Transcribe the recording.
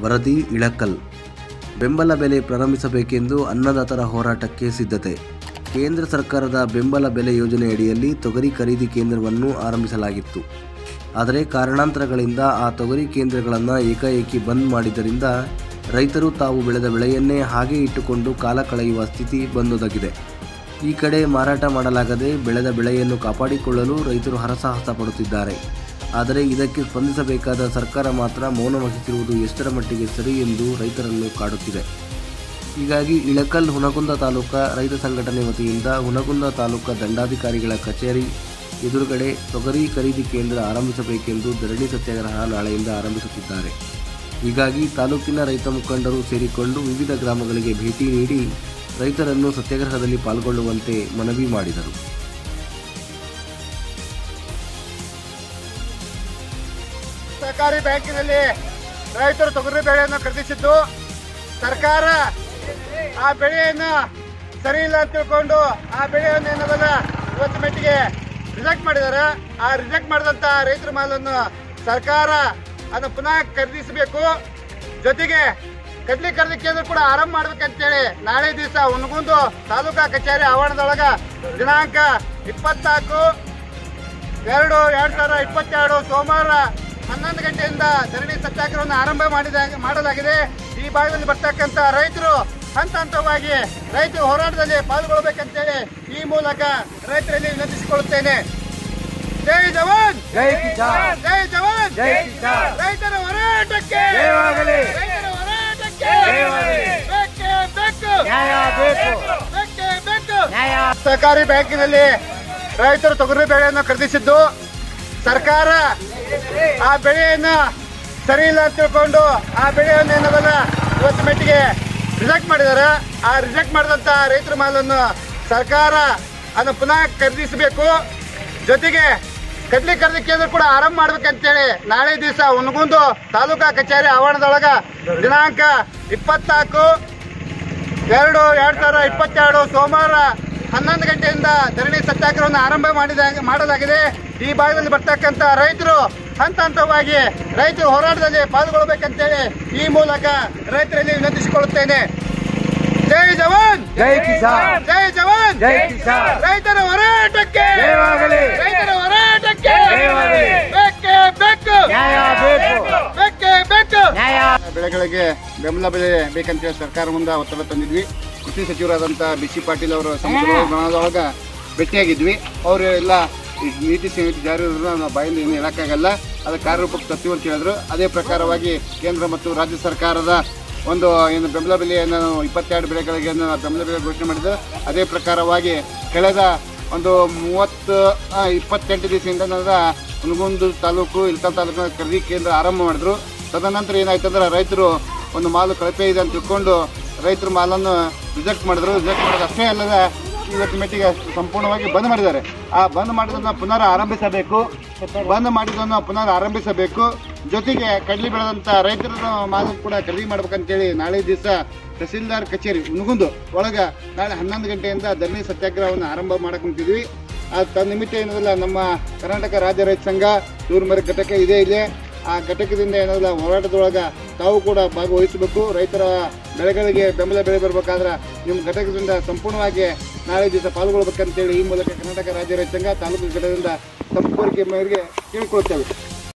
ವರದಿ ಇಳಕಲ್ ಬೆಂಬಲ ಬೆಲೆ ಪ್ರಾರಂಭಿಸಬೇಕೆಂದು ಅನ್ನದಾತರ ಹೋರಾಟಕ್ಕೆ ಸಿದ್ಧತೆ ಕೇಂದ್ರ ಸರ್ಕಾರದ ಬೆಂಬಲ ಬೆಲೆ ಯೋಜನೆಯಡಿಯಲ್ಲಿ ತೊಗರಿ ಖರೀದಿ ಕೇಂದ್ರವನ್ನು ಆರಂಭಿಸಲಾಗಿತ್ತು ಆದರೆ ಕಾರಣಾಂತರಗಳಿಂದ ಆ ತೊಗರಿ ಕೇಂದ್ರಗಳನ್ನು ಏಕಾಏಕಿ ಬಂದ್ ಮಾಡಿದ್ದರಿಂದ ರೈತರು ತಾವು ಬೆಳೆದ ಬೆಳೆಯನ್ನೇ ಹಾಗೆ ಇಟ್ಟುಕೊಂಡು ಕಾಲ ಕಳೆಯುವ ಸ್ಥಿತಿ ಬಂದೊದಗಿದೆ ಈ ಕಡೆ ಮಾರಾಟ ಮಾಡಲಾಗದೆ ಬೆಳೆದ ಬೆಳೆಯನ್ನು ಕಾಪಾಡಿಕೊಳ್ಳಲು ರೈತರು ಹರಸಾಹಸ ಪಡುತ್ತಿದ್ದಾರೆ ಆದರೆ ಇದಕ್ಕೆ ಸ್ಪಂದಿಸಬೇಕಾದ ಸರ್ಕಾರ ಮಾತ್ರ ಮೌನ ವಹಿಸಿರುವುದು ಎಷ್ಟರ ಮಟ್ಟಿಗೆ ಸರಿ ಎಂದು ರೈತರನ್ನು ಕಾಡುತ್ತಿದೆ ಹೀಗಾಗಿ ಇಳಕಲ್ ಹುನಗುಂದ ತಾಲೂಕಾ ರೈತ ಸಂಘಟನೆ ವತಿಯಿಂದ ಹುನಗುಂದ ತಾಲೂಕಾ ದಂಡಾಧಿಕಾರಿಗಳ ಕಚೇರಿ ಎದುರುಗಡೆ ತೊಗರಿ ಖರೀದಿ ಕೇಂದ್ರ ಆರಂಭಿಸಬೇಕೆಂದು ಧರಣಿ ಸತ್ಯಾಗ್ರಹ ನಾಳೆಯಿಂದ ಆರಂಭಿಸುತ್ತಿದ್ದಾರೆ ಹೀಗಾಗಿ ತಾಲೂಕಿನ ರೈತ ಮುಖಂಡರು ಸೇರಿಕೊಂಡು ವಿವಿಧ ಗ್ರಾಮಗಳಿಗೆ ಭೇಟಿ ನೀಡಿ ರೈತರನ್ನು ಸತ್ಯಾಗ್ರಹದಲ್ಲಿ ಪಾಲ್ಗೊಳ್ಳುವಂತೆ ಮನವಿ ಮಾಡಿದರು ಸಹಕಾರಿ ಬ್ಯಾಂಕಿನಲ್ಲಿ ರೈತರು ತೊಗರಿ ಬೆಳೆಯನ್ನು ಖರೀದಿಸಿದ್ದು ಸರ್ಕಾರ ಆ ಬೆಳೆಯನ್ನು ಸರಿ ಇಲ್ಲ ಅಂತ ತಿಳ್ಕೊಂಡು ಆ ಬೆಳೆಯನ್ನು ಏನದಲ್ಲ ಇವತ್ತು ಮಟ್ಟಿಗೆ ರಿಜೆಕ್ಟ್ ಮಾಡಿದ್ದಾರೆ ಆ ರಿಜೆಕ್ಟ್ ಮಾಡಿದಂತ ರೈತರ ಮಾಲನ್ನು ಸರ್ಕಾರ ಅದನ್ನು ಪುನಃ ಖರೀದಿಸಬೇಕು ಜೊತೆಗೆ ಕಡ್ಲಿ ಖರೀದಿ ಕೇಂದ್ರ ಕೂಡ ಆರಂಭ ಮಾಡ್ಬೇಕಂತೇಳಿ ನಾಳೆ ದಿವಸ ಹುನಗುಂದು ತಾಲೂಕಾ ಕಚೇರಿ ಆವರಣದೊಳಗ ದಿನಾಂಕ ಇಪ್ಪತ್ನಾಲ್ಕು ಎರಡು ಎರಡ್ ಸಾವಿರದ ಇಪ್ಪತ್ತೆರಡು ಸೋಮವಾರ ಹನ್ನೊಂದು ಗಂಟೆಯಿಂದ ಧರಣಿ ಸತ್ಯಾಗ್ರಹವನ್ನು ಆರಂಭ ಮಾಡಿದ ಮಾಡಲಾಗಿದೆ ಈ ಭಾಗದಲ್ಲಿ ಬರ್ತಕ್ಕಂತ ರೈತರು ಹಂತ ಹಂತವಾಗಿ ರೈತ ಹೋರಾಟದಲ್ಲಿ ಪಾಲ್ಗೊಳ್ಳಬೇಕಂತೇಳಿ ಈ ಮೂಲಕ ರೈತರಲ್ಲಿ ವಿನಂತಿಸಿಕೊಳ್ಳುತ್ತೇನೆ ಜೈ ಜವಾನ್ ಜೈ ಕಿಸಾನ್ ಜೈ ಜವಾನ್ ಜೈ ಕಿಸಾನ್ ರೈತರ ಹೋರಾಟಕ್ಕೆ ಜಯವಾಗಲಿ. ರೈತರ ಹೋರಾಟಕ್ಕೆ ಜಯವಾಗಲಿ. ಬೇಕೇ ಬೇಕು ನ್ಯಾಯ ಬೇಕು ಬೇಕೇ ಬೇಕು ನ್ಯಾಯ ಸಹಕಾರಿ ಬ್ಯಾಂಕಿನಲ್ಲಿ ರೈತರು ತೊಗರಿ ಬೆಳೆಯನ್ನು ಖರೀದಿಸಿದ್ದು ಸರ್ಕಾರ ಆ ಬೆಳೆಯನ್ನು ಸರಿ ಇಲ್ಲ ಅಂತ ತಿಳ್ಕೊಂಡು ಆ ಬೆಳೆಯನ್ನು ಏನದಲ್ಲ ಇವತ್ತು ಮಟ್ಟಿಗೆ ರಿಜೆಕ್ಟ್ ಮಾಡಿದ್ದಾರೆ ಆ ರಿಜೆಕ್ಟ್ ಮಾಡಿದಂತ ರೈತರ ಮಾಲನ್ನು ಸರ್ಕಾರ ಅದನ್ನು ಪುನಃ ಖರೀದಿಸಬೇಕು ಜೊತೆಗೆ ಕಡ್ಲಿ ಖರೀದಿ ಕೇಂದ್ರ ಕೂಡ ಆರಂಭ ಮಾಡ್ಬೇಕಂತೇಳಿ ನಾಳೆ ದಿವಸ ಹುನಗುಂದು ತಾಲೂಕಾ ಕಚೇರಿ ಆವರಣದೊಳಗ ದಿನಾಂಕ ಇಪ್ಪತ್ನಾಲ್ಕು ಎರಡು ಎರಡ್ ಸಾವಿರದ ಇಪ್ಪತ್ತೆರಡು ಸೋಮವಾರ ಹನ್ನೊಂದು ಗಂಟೆಯಿಂದ ಧರಣಿ ಸತ್ಯಾಗ್ರಹವನ್ನು ಆರಂಭ ಮಾಡಿದ ಮಾಡಲಾಗಿದೆ ಈ ಭಾಗದಲ್ಲಿ ಬರ್ತಕ್ಕಂತ ರೈತರು ಹಂತ ಹಂತವಾಗಿ ರೈತರು ಹೋರಾಟದಲ್ಲಿ ಪಾಲ್ಗೊಳ್ಳಬೇಕಂತೇಳಿ ಈ ಮೂಲಕ ರೈತರಲ್ಲಿ ವಿನಂತಿಸಿಕೊಳ್ಳುತ್ತೇನೆ ಜೈ ಜವಾನ್ ಜೈ ಕಿಸಾನ್ ಜೈ ಜವಾನ್ ಜೈ ಕಿಸಾನ್ ರೈತರ ಹೋರಾಟಕ್ಕೆ ಜಯವಾಗಲಿ. ರೈತರ ಹೋರಾಟಕ್ಕೆ ಜಯವಾಗಲಿ. ಬೇಕೇ ಬೇಕು ನ್ಯಾಯ ಬೇಕು ಬೇಕೇ ಬೇಕು ನ್ಯಾಯ ಬೆಳೆಗಳಿಗೆ ಬೆಂಬಲ ಬೆಲೆ ಬೇಕಂತೇಳಿ ಸರ್ಕಾರ ಮುಂದೆ ಒತ್ತಡ ತಂದಿದ್ವಿ ಕೃಷಿ ಸಚಿವರಾದಂಥ ಬಿ ಸಿ ಪಾಟೀಲ್ ಅವರು ಸಂಸದೊಳಗ ಭೇಟಿಯಾಗಿದ್ವಿ ಅವರು ಎಲ್ಲ ಈ ನೀತಿ ಸಂಹಿತೆ ಜಾರಿ ಇರೋದ್ರಿಂದ ನಾವು ಬಾಯಿಂದ ಏನು ಹೇಳಕ್ಕಾಗಲ್ಲ ಅದು ಕಾರ್ಯರೂಪಕ್ಕೆ ತರ್ತೀವಿ ಅಂತ ಹೇಳಿದ್ರು ಅದೇ ಪ್ರಕಾರವಾಗಿ ಕೇಂದ್ರ ಮತ್ತು ರಾಜ್ಯ ಸರ್ಕಾರದ ಒಂದು ಏನು ಬೆಂಬಲ ಬೆಲೆಯನ್ನು ಇಪ್ಪತ್ತೆರಡು ಬೆಳೆಗಳಿಗೆ ಏನು ಬೆಂಬಲ ಬೆಲೆ ಘೋಷಣೆ ಮಾಡಿದ್ದು ಅದೇ ಪ್ರಕಾರವಾಗಿ ಕಳೆದ ಒಂದು ಮೂವತ್ತು ಆ, ಇಪ್ಪತ್ತೆಂಟು ದಿವಸದಿಂದ ನನ್ನ ಹುನಗುಂದು ತಾಲೂಕು ಇಲ್ಕಲ್ ತಾಲೂಕಿನ ಖರೀದಿ ಕೇಂದ್ರ ಆರಂಭ ಮಾಡಿದ್ರು ತದನಂತರ ಏನಾಯ್ತು ಅಂದ್ರೆ ರೈತರು ಒಂದು ಮಾಲು ಕಳಪೆ ಇದೆ ಅಂತ ತಿಳ್ಕೊಂಡು ರೈತರ ಮಾಲನ್ನು ರಿಜೆಕ್ಟ್ ಮಾಡಿದ್ರು ರಿಜೆಕ್ಟ್ ಮಾಡೋದು ಅಷ್ಟೇ ಅಲ್ಲದೆ ಇವತ್ತು ಮೆಟ್ಟಿಗೆ ಸಂಪೂರ್ಣವಾಗಿ ಬಂದ್ ಮಾಡಿದ್ದಾರೆ ಆ ಬಂದ್ ಮಾಡಿದ್ದನ್ನ ಪುನರ್ ಆರಂಭಿಸಬೇಕು ಬಂದ್ ಮಾಡಿದ್ದನ್ನು ಪುನರ್ ಆರಂಭಿಸಬೇಕು ಜೊತೆಗೆ ಕಡ್ಲಿ ಬೆಳೆದಂತ ರೈತರ ಮಾಲು ಕೂಡ ಖರೀದಿ ಮಾಡ್ಬೇಕಂತೇಳಿ ನಾಳೆ ದಿವಸ ತಹಸೀಲ್ದಾರ್ ಕಚೇರಿ ಮುಗುಂದು ಒಳಗ ನಾಳೆ ಹನ್ನೊಂದು ಗಂಟೆಯಿಂದ ಧರಣಿ ಸತ್ಯಾಗ್ರಹವನ್ನು ಆರಂಭ ಮಾಡಕ್ ಕುಂತಿದ್ವಿ ಆ ತನ್ನಿಮಿತ್ತ ಏನದಲ್ಲ ನಮ್ಮ ಕರ್ನಾಟಕ ರಾಜ್ಯ ರೈತ ಸಂಘ ತೂರ್ಮರಿ ಘಟಕ ಇದೇ ಇದೆ ಆ ಘಟಕದಿಂದ ಏನದಲ್ಲ ಹೋರಾಟದೊಳಗ ತಾವು ಕೂಡ ಭಾಗವಹಿಸಬೇಕು ರೈತರ ಬೆಳೆಗಳಿಗೆ ಬೆಂಬಲ ಬೆಲೆ ಬರಬೇಕಾದ್ರೆ ನಿಮ್ಮ ಘಟಕದಿಂದ ಸಂಪೂರ್ಣವಾಗಿ ನಾಳೆ ದಿವಸ ಪಾಲ್ಗೊಳ್ಬೇಕಂತೇಳಿ ಈ ಮೂಲಕ ಕರ್ನಾಟಕ ರಾಜ್ಯ ರೈತ ಸಂಘ ತಾಲೂಕು ಘಟಕದಿಂದ ಸಂಪರ್ಕ ಮೇರೆಗೆ ಕೇಳಿಕೊಳ್ತೇವೆ